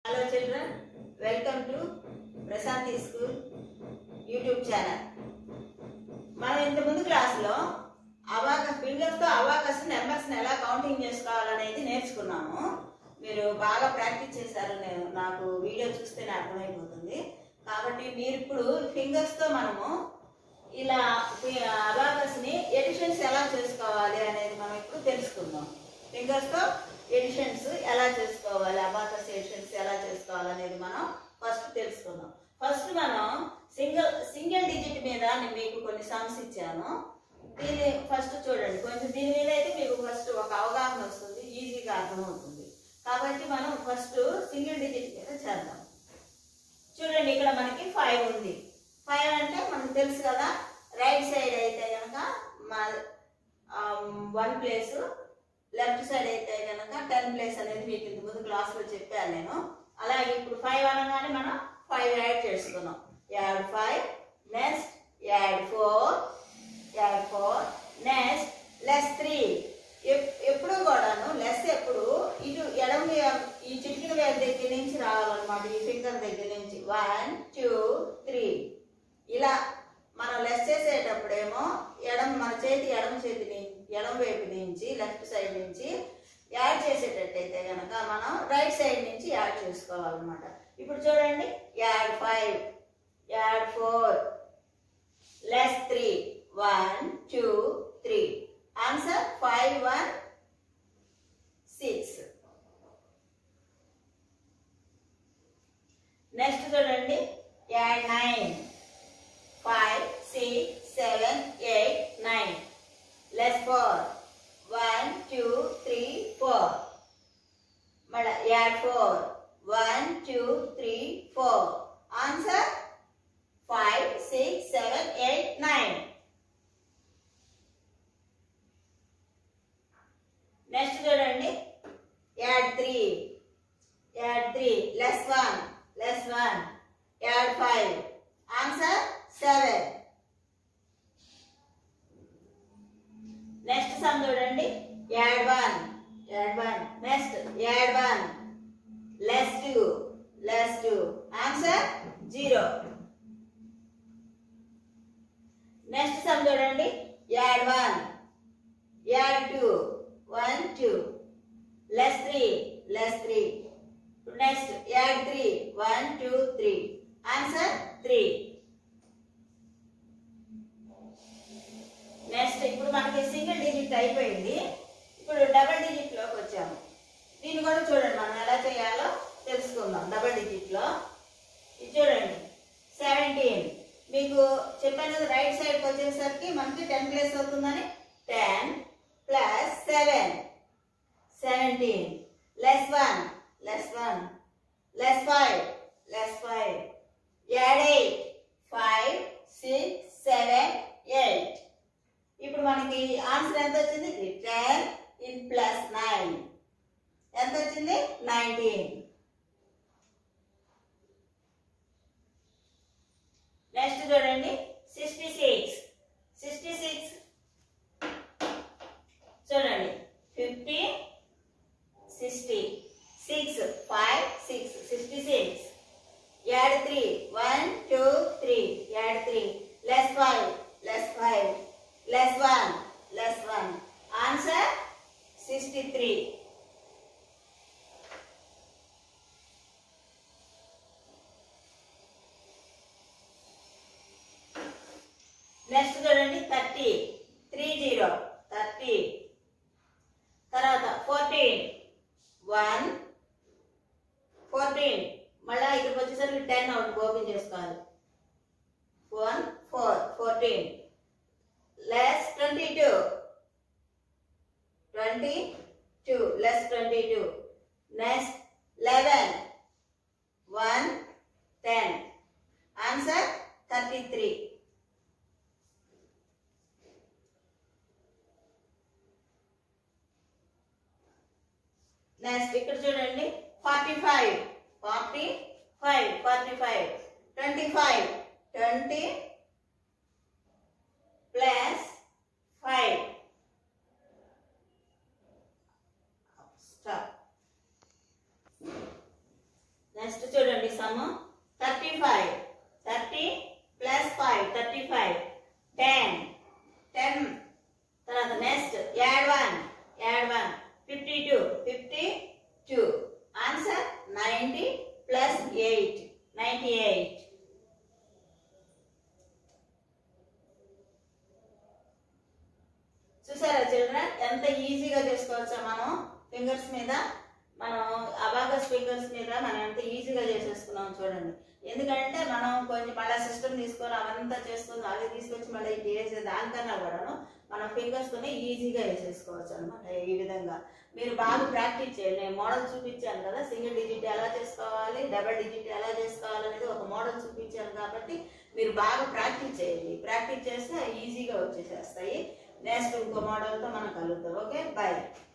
hello children welcome to Prashanti school YouTube channel మనం ఇంత ముందు క్లాస్లో అవాక ఫింగర్స్తో అవాకస్ నెంబర్స్ని ఎలా కౌంటింగ్ చేసుకోవాలనేది నేర్చుకున్నాము మీరు బాగా ప్రాక్టీస్ చేశారు నేను నాకు వీడియో చూస్తేనే అర్థమైపోతుంది కాబట్టి మీరు ఇప్పుడు ఫింగర్స్తో మనము ఇలా అబాకస్ని ఎడిషన్స్ ఎలా చేసుకోవాలి అనేది మనం ఇప్పుడు తెలుసుకుందాం ఫింగర్స్తో ఎడిషన్స్ ఎలా చేసుకోవాలి అబాకస్ ఎడిషన్స్ ఎలా చేసుకోవాలి అనేది మనం ఫస్ట్ తెలుసుకుందాం ఫస్ట్ మనం సింగిల్ సింగిల్ డిజిట్ మీద నేను మీకు కొన్ని సమ్స్ ఇచ్చాను దీన్ని ఫస్ట్ చూడండి కొంచెం దీని మీద అయితే మీకు ఫస్ట్ ఒక అవగాహన వస్తుంది ఈజీగా అర్థమవుతుంది కాబట్టి మనం ఫస్ట్ సింగిల్ డిజిట్ మీద చేద్దాం చూడండి ఇక్కడ మనకి ఫైవ్ ఉంది ఫైవ్ అంటే మనకు తెలుసు కదా రైట్ సైడ్ అయితే కనుక మా వన్ ప్లేస్ లెఫ్ట్ సైడ్ అయితే కనుక టెన్ ప్లేస్ అనేది మీకు ఇంత ముందు క్లాస్లో చెప్పాను నేను అలాగే ఇప్పుడు ఫైవ్ అనగానే మనం ఫైవ్ యాడ్ చేసుకున్నాం add five next add four add four next less three ఎప్పుడు కూడాను లెస్ ఎప్పుడు ఇటు ఎడమ వే- ఈ చిటికిన వేల దగ్గర నుంచి రావాలన్నమాట ఈ ఫింగర్ దగ్గర నుంచి వన్ టూ త్రీ ఇలా మనం లెస్ చేసేటప్పుడేమో ఎడమ మన చేతి ఎడమ చేతి నుంచి ఎడమ వైపు నుంచి లెఫ్ట్ సైడ్ నుంచి యాడ్ చేసేటట్టయితే కనుక మనం రైట్ సైడ్ నుంచి యాడ్ చేసుకోవాలన్నమాట ఇప్పుడు చూడండి add five add four less three one two three answer five one six next చూడండి add nine five six seven eight nine less four one two three four మళ్ళీ add four one two three four answer five six seven eight nine next చూడండి add three add three less one less one add five answer seven next sum చూడండి add one add one next add one less two less two answer zero next sum చూడండి add one add two one two less three less three next add three one two three answer three next ఇప్పుడు మనకి single digit అయిపోయింది ఇప్పుడు double digit లోకి వచ్చాము దీన్ని కూడా చూడండి మనం ఎలా చేయాలో తెలుసుకుందాం డబుల్ డిజిట్ లో ఇది చూడండి సెవెంటీన్ మీకు చెప్పాను కదా రైట్ సైడ్కి వచ్చేసరికి మనకి టెన్ ప్లేస్ అవుతుందని ten plus seven seventeen less one less one less five less five add eight five six seven eight ఇప్పుడు మనకి ఆన్సర్ ఎంత వచ్చింది టెన్ ఇన్ ప్లస్ నైన్ ఎంత వచ్చింది నైన్టీన్ నెక్స్ట్ చూడండి సిక్స్టీ సిక్స్ సిక్స్టీ సిక్స్ చూడండి fifty sixty six five six sixty six add three one two three add three less five less five less one less one answer sixty three next చూడండి thirty three zero thirty తర్వాత fourteen one fourteen మళ్ళీ ఇక్కడికి వచ్చేసరికి ten out open చేసుకోవాలి one four fourteen less twenty two twenty two less twenty two next eleven one ten answer thirty three next ఇక్కడ చూడండి forty five forty five forty five twenty five twenty plus five stop next చూడండి sum thirty five thirty plus five thirty five ten ten తర్వాత next add one add one fifty two fifty two answer ninety plus eight ninety eight చూసారా children ఎంత ఈజీగా చేసుకోవచ్చా మనం fingers మీద మనం అబాగస్ fingers మీద మనం ఎంత ఈజీగా చేసేసుకున్నాం చూడండి ఎందుకంటే మనం కొంచెం మళ్ళీ సిస్టమ్ తీసుకొని అవంతా చేసుకొని అది తీసుకొచ్చి మళ్ళీ ఇది చేసే దానికన్నా కూడాను మనం ఫింగర్స్ తోనే ఈజీగా వేసేసుకోవచ్చు అనమాట ఈ విధంగా మీరు బాగా ప్రాక్టీస్ చేయండి నేను మోడల్ చూపించాను కదా సింగిల్ డిజిట్ ఎలా చేసుకోవాలి డబల్ డిజిట్ ఎలా చేసుకోవాలి అనేది ఒక మోడల్ చూపించాను కాబట్టి మీరు బాగా ప్రాక్టీస్ చేయండి ప్రాక్టీస్ చేస్తే ఈజీగా వచ్చేసేస్తాయి నెక్స్ట్ ఇంకో మోడల్తో మనం కలుద్దాం ఓకే బాయ్